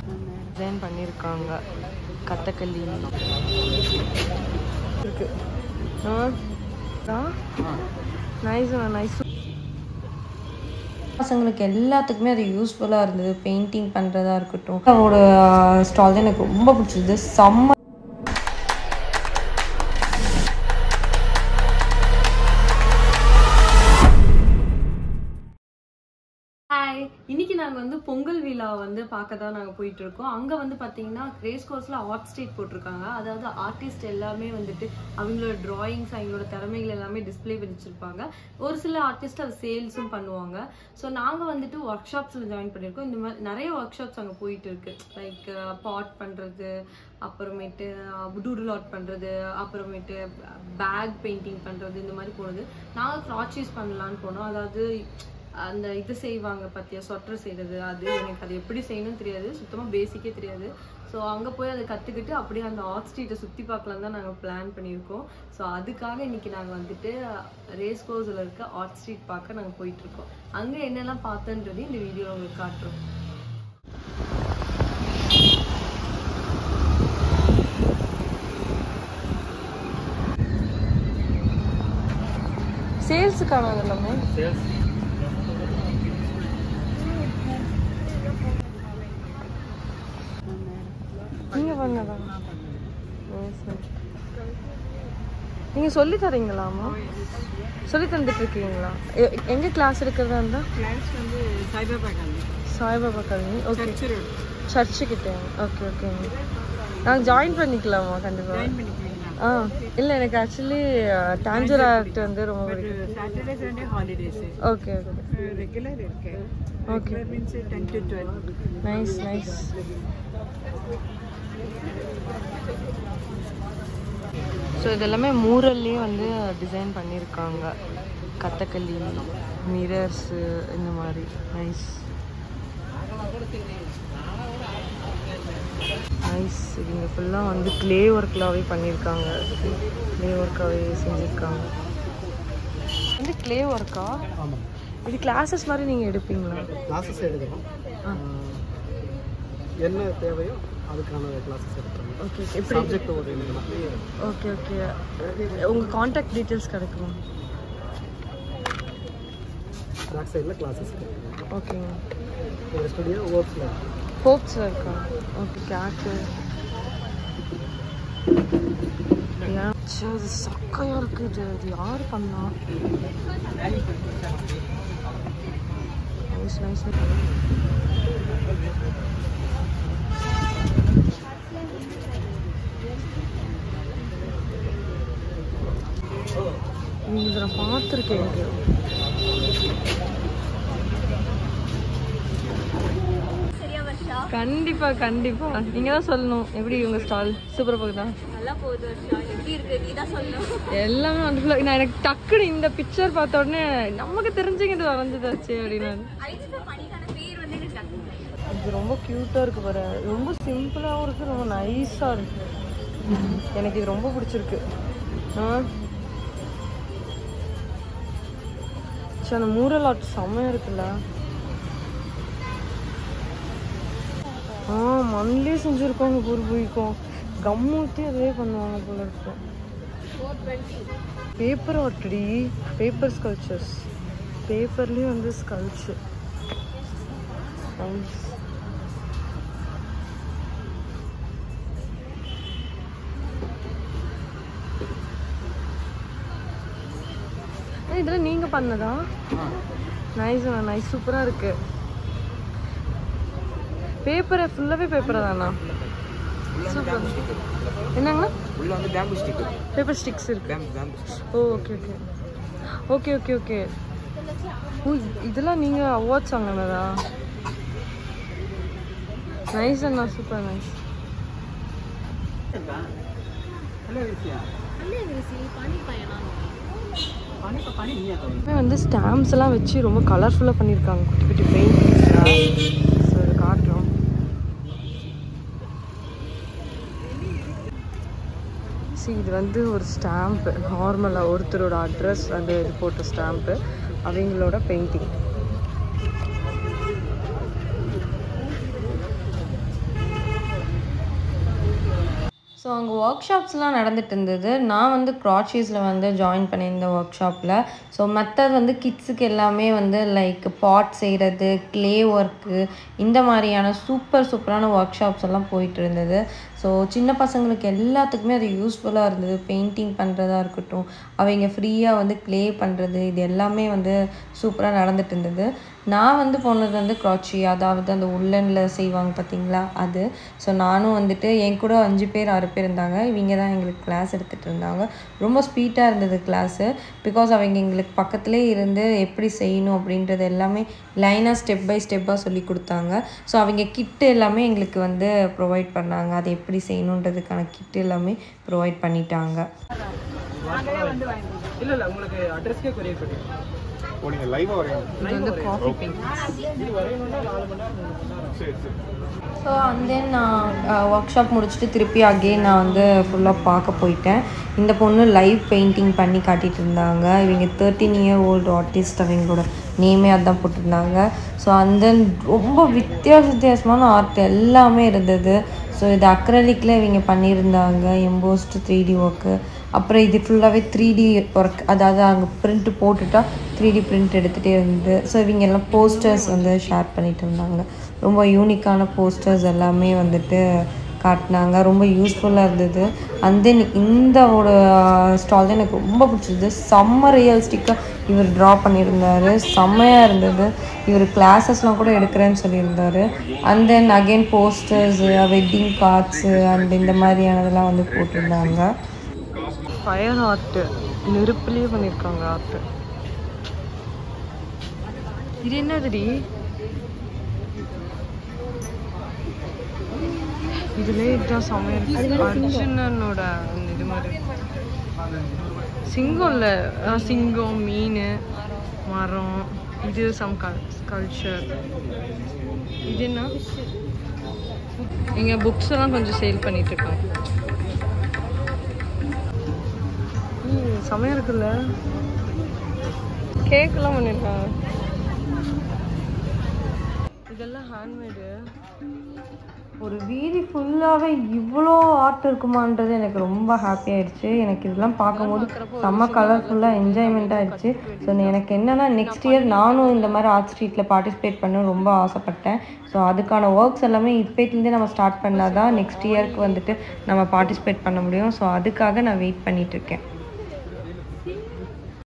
Design பண்ணியிருக்காங்க கத்தக்கல்லி இருக்கு nice nice பசங்களுக்கு எல்லாத்துக்குமே அது யூஸ்ஃபுல்லாக இருந்தது பெயிண்டிங் பண்ணுறதா இருக்கட்டும் அவங்களோட ஸ்டால் தான் எனக்கு ரொம்ப பிடிச்சது செம்ம ஹாய் இன்னைக்கு நாங்கள் வந்து பொங்கல் விழா வந்து பார்க்க தான் நாங்கள் போயிட்டு இருக்கோம் அங்கே வந்து பார்த்தீங்கன்னா ரேஸ் கோர்ஸில் ஆர்ட் ஸ்ட்ரீட் போட்டிருக்காங்க அதாவது ஆர்டிஸ்ட் எல்லாமே வந்துட்டு அவங்களோட டிராயிங்ஸ் அவங்களோட திறமைகள் எல்லாமே டிஸ்ப்ளே பண்ணி வச்சிருப்பாங்க ஒரு சில ஆர்டிஸ்ட் அது சேல்ஸும் பண்ணுவாங்க ஸோ நாங்கள் வந்துட்டு ஒர்க் ஷாப்ஸில் ஜாயின் பண்ணியிருக்கோம் இந்த மாதிரி நிறைய ஒர்க் ஷாப்ஸ் அங்கே போயிட்டு இருக்கு லைக் பாட் பண்ணுறது அப்புறமேட்டு டூடுல் ஆர்ட் பண்ணுறது அப்புறமேட்டு பேக் பெயிண்டிங் பண்ணுறது இந்த மாதிரி போனது நாங்கள் க்ராச்சீஸ் பண்ணலான்னு போனோம் அதாவது அந்த இது செய்வாங்க பார்த்தியா சொட்டர் செய்கிறது அது எனக்கு அது எப்படி செய்யணும்னு தெரியாது சுத்தமாக பேசிக்கே தெரியாது ஸோ அங்கே போய் அதை கற்றுக்கிட்டு அப்படியே அந்த ஆர்ட் ஸ்ட்ரீட்டை சுற்றி பார்க்கலாம் தான் நாங்கள் பிளான் பண்ணியிருக்கோம் ஸோ அதுக்காக இன்னைக்கு நாங்கள் வந்துட்டு ரேஸ் கோர்ஸில் இருக்க ஆர்ட் ஸ்ட்ரீட் பார்க்க நாங்கள் போயிட்டுருக்கோம் அங்கே என்னெல்லாம் பார்த்தோன்றது இந்த வீடியோ உங்களுக்கு காட்டுறோம் சேல்ஸுக்கான எல்லாமே நீங்க பண்ணதா ஓ, சரி. நீங்க சொல்லி தரீங்களாமா சொல்லி தந்துட்டு இருக்கீங்களா எ- எங்க கிளாஸ் எடுக்கிறதா இருந்தா கிளாஸ் வந்து சாய்பாபா காந்தி சாய்பாபா கல்வி ஓகே சரி சர்ச்சு கிட்ட ஓகே ஓகேங்க நான் ஜாயின் பண்ணிக்கலாமா கண்டிப்பா ஜாயின் பண்ணிக்கிறீங்களா ஆ இல்லை எனக்கு ஆக்சுவலி டான்ஜர் ஆர்ட் வந்து ரொம்ப பிடிக்கும் Saturday Sunday holidays okay okay regular இருக்கு okay regular means ten to twelve nice nice so இதெல்லாமே மூரல்லே வந்து டிசைன் பண்ணியிருக்காங்க கத்தக்கல்லி மிரர்ஸு இந்த மாதிரி நைஸ் நைஸ் இவங்க ஃபுல்லாக வந்து க்ளே ஒர்க்லாகவே பண்ணியிருக்காங்க க்ளே ஒர்க்காகவே செஞ்சுருக்காங்க வந்து க்ளே ஒர்க்கா ஆமாம் இது கிளாஸஸ் மாதிரி நீங்கள் எடுப்பீங்களா கிளாஸஸ் எடுக்கிறோம் ஆ. என்ன தேவையோ அதுக்கான கிளாஸஸ் எடுக்கிறோம் ஓகே எப்படி சப்ஜெக்ட் ஒரு எழுதலாம் ஓகே ஓகே உங்கள் காண்டாக்ட் டீட்டெயில்ஸ் கிடைக்குமா பேக் சைடில் கிளாஸஸ் எடுக்கிறோம் ஓகேங்க எங்கள் ஸ்டுடியோ ஓர்க்ஸில் ஹோப்ஸில் இருக்கா ஓகே கேட்டு அது சக்கையாக இருக்குது அது யார் பண்ணா நைஸ் நைஸ் இதை நான் பார்த்துருக்கேன் எங்கேயோ கண்டிப்பா கண்டிப்பா நீங்க தான் சொல்லணும் எப்படி உங்க ஸ்டால் சூப்பரா போகுதா நல்லா போகுது வருஷா எப்படி இருக்கு நீ தான் சொல்லணும் எல்லாமே வண்டர்ஃபுல்லா நான் எனக்கு டக்குனு இந்த பிக்சர் பார்த்த உடனே நமக்கு தெரிஞ்சுங்க இது வரைஞ்சதாச்சு அப்படின்னு இது ரொம்ப க்யூட்டா இருக்கு பாரு ரொம்ப சிம்பிளாகவும் இருக்கு ரொம்ப நைஸா இருக்கு எனக்கு இது ரொம்ப பிடிச்சிருக்கு ஆ சரி அந்த மூரல் ஆர்ட் செம்மையா இருக்குல்ல ஆ மண்ணிலே செஞ்சுருக்காங்க பொறு போய்க்கும் கம் ஊற்றி அதுவே பண்ணுவாங்க போல இருக்கும் பேப்பர் ஆர்ட்டி பேப்பர் ஸ்கல்ச்சர்ஸ் பேப்பர்லேயே வந்து ஸ்கல்ச்சர் இதெல்லாம் நீங்க பண்ணதா நைஸ் நைஸ் சூப்பரா இருக்கு பேப்பரை ஃபுல்லாவே பேப்பரா தானா சூப்பர் என்னங்கண்ணா உள்ள வந்து பேம்பு ஸ்டிக் பேப்பர் ஸ்டிக்ஸ் இருக்கு bamboo bamboo oh okay okay okay okay okay oh இதெல்லாம் நீங்க அவார்ட்ஸ் வாங்கினதா நைஸ் அண்ணா சூப்பர் நைஸ் ஹலோ விஷயம் பானி பானி நீ எல்லாமே வந்து ஸ்டாம்ப்ஸ் எல்லாம் வச்சு ரொம்ப கலர்ஃபுல்லாக பண்ணியிருக்காங்க குட்டி குட்டி பெயிண்டிங்ஸ்லாம் ஸோ இதை காட்டுறோம் see இது வந்து ஒரு ஸ்டாம்ப்பு நார்மலாக ஒருத்தரோட அட்ரஸ் அந்த இது போட்ட ஸ்டாம்ப்பு அவங்களோட பெயிண்டிங் ஸோ அங்கே ஒர்க் ஷாப்ஸ்லாம் நடந்துட்டு இருந்தது நான் வந்து க்ராச்சீஸில் வந்து ஜாயின் பண்ணியிருந்தேன் ஒர்க் ஷாப்பில் ஸோ மற்றது வந்து கிட்ஸுக்கு எல்லாமே வந்து லைக் பாட் செய்கிறது க்ளே ஒர்க்கு இந்த மாதிரியான சூப்பர் சூப்பரான ஒர்க் ஷாப்ஸ் எல்லாம் போயிட்டு இருந்தது ஸோ சின்ன பசங்களுக்கு எல்லாத்துக்குமே அது யூஸ்ஃபுல்லாக இருந்தது பெயிண்டிங் பண்ணுறதா இருக்கட்டும் அவங்க ஃப்ரீயாக வந்து க்ளே பண்ணுறது இது எல்லாமே வந்து சூப்பராக நடந்துட்டு இருந்தது நான் வந்து போனது வந்து க்ராச்சி அதாவது அந்த உள்ளனில் செய்வாங்க பார்த்தீங்களா அது ஸோ நானும் வந்துட்டு என் கூட அஞ்சு பேர் ஆறு பேர் இருந்தாங்க இவங்க தான் எங்களுக்கு கிளாஸ் எடுத்துகிட்டு இருந்தாங்க ரொம்ப ஸ்பீட்டாக இருந்தது கிளாஸு பிகாஸ் அவங்க எங்களுக்கு பக்கத்துலேயே இருந்து எப்படி செய்யணும் அப்படின்றது எல்லாமே லைனாக ஸ்டெப் பை ஸ்டெப்பாக சொல்லி கொடுத்தாங்க ஸோ அவங்க கிட்டு எல்லாமே எங்களுக்கு வந்து ப்ரொவைட் பண்ணாங்க அதை எப்படி செய்யணுன்றதுக்கான கிட்டு எல்லாமே ப்ரொவைட் பண்ணிட்டாங்க இல்ல இல்ல உங்களுக்கு அட்ரஸ்க்கே கொரியர் பண்ணிடுறேன் ஓ நீங்கள் லைவாக வரையணும் இது வந்து காஃபி பெயிண்ட் இது வரையணும்னா நாலு மணி நேரம் மூணு மணி நேரம் சரி சரி ஸோ அண்ட் தென் நான் ஒர்க் ஷாப் முடிச்சுட்டு திருப்பி அகெயின் நான் வந்து ஃபுல்லாக பார்க்க போயிட்டேன் இந்த பொண்ணு லைவ் பெயிண்டிங் பண்ணி காட்டிட்டு இருந்தாங்க இவங்க தேர்ட்டீன் இயர் ஓல்டு ஆர்டிஸ்ட் அவங்களோட நேமே அதான் போட்டிருந்தாங்க ஸோ அண்ட் தென் ரொம்ப வித்தியாச வித்தியாசமான ஆர்ட் எல்லாமே இருந்தது ஸோ இது அக்ரலிக்கில் இவங்க பண்ணியிருந்தாங்க எம்போஸ்டு த்ரீ டி ஒர்க்கு அப்புறம் இது ஃபுல்லாகவே த்ரீ டி ஒர்க் அதாவது அங்கே பிரிண்ட் போட்டுட்டா த்ரீ டி பிரிண்ட் எடுத்துகிட்டே இருந்து ஸோ இவங்க எல்லாம் போஸ்டர்ஸ் வந்து ஷேர் பண்ணிட்டு இருந்தாங்க ரொம்ப யூனிக்கான போஸ்டர்ஸ் எல்லாமே வந்துட்டு காட்டினாங்க ரொம்ப யூஸ்ஃபுல்லாக இருந்தது அண்ட் தென் இந்த ஒரு ஸ்டால் தான் எனக்கு ரொம்ப பிடிச்சது செம்ம ரியல்ஸ்டிக்காக இவர் ட்ரா பண்ணியிருந்தாரு செம்மையாக இருந்தது இவர் கிளாஸஸ்லாம் கூட எடுக்கிறேன்னு சொல்லியிருந்தாரு and then again posters wedding cards and இந்த மாதிரியானதெல்லாம் வந்து போட்டிருந்தாங்க ஃபயர் ஆர்ட்டு நெருப்புலேயே பண்ணியிருக்காங்க ஆர்ட்டு இது என்னதுடி இதுலேயே இதுதான் செமையா இருக்கு அர்ஜுனனோட அந்த இது மாதிரி சிங்கம் இல்லை சிங்கம் மீன் மரம் இது சம் கல்ச்சர் இது என்ன இங்கே புக்ஸ் எல்லாம் கொஞ்சம் சேல் பண்ணிட்டு இருக்காங்க ம், செமையா இருக்குல்ல கேக்கெல்லாம் பண்ணியிருக்காங்க இதெல்லாம் ஹேண்ட்மேடு ஒரு வீதி ஃபுல்லாகவே இவ்வளோ ஆர்ட் இருக்குமான்றது எனக்கு ரொம்ப ஹாப்பி ஆயிடுச்சு எனக்கு இதெல்லாம் பார்க்கும்போது செம்ம கலர்ஃபுல்லாக என்ஜாய்மெண்ட் ஆயிடுச்சு ஸோ எனக்கு என்னென்னா நெக்ஸ்ட் இயர் நானும் இந்த மாதிரி ஆர்ட் ஸ்ட்ரீட்டில் பார்ட்டிசிபேட் பண்ண ரொம்ப ஆசைப்பட்டேன் ஸோ அதுக்கான ஒர்க்ஸ் எல்லாமே இப்போத்துலேருந்தே நம்ம ஸ்டார்ட் பண்ணால் தான் நெக்ஸ்ட் இயர்க்கு வந்துட்டு நம்ம பார்ட்டிசிபேட் பண்ண முடியும் ஸோ அதுக்காக நான் வெயிட் பண்ணிகிட்ருக்கேன்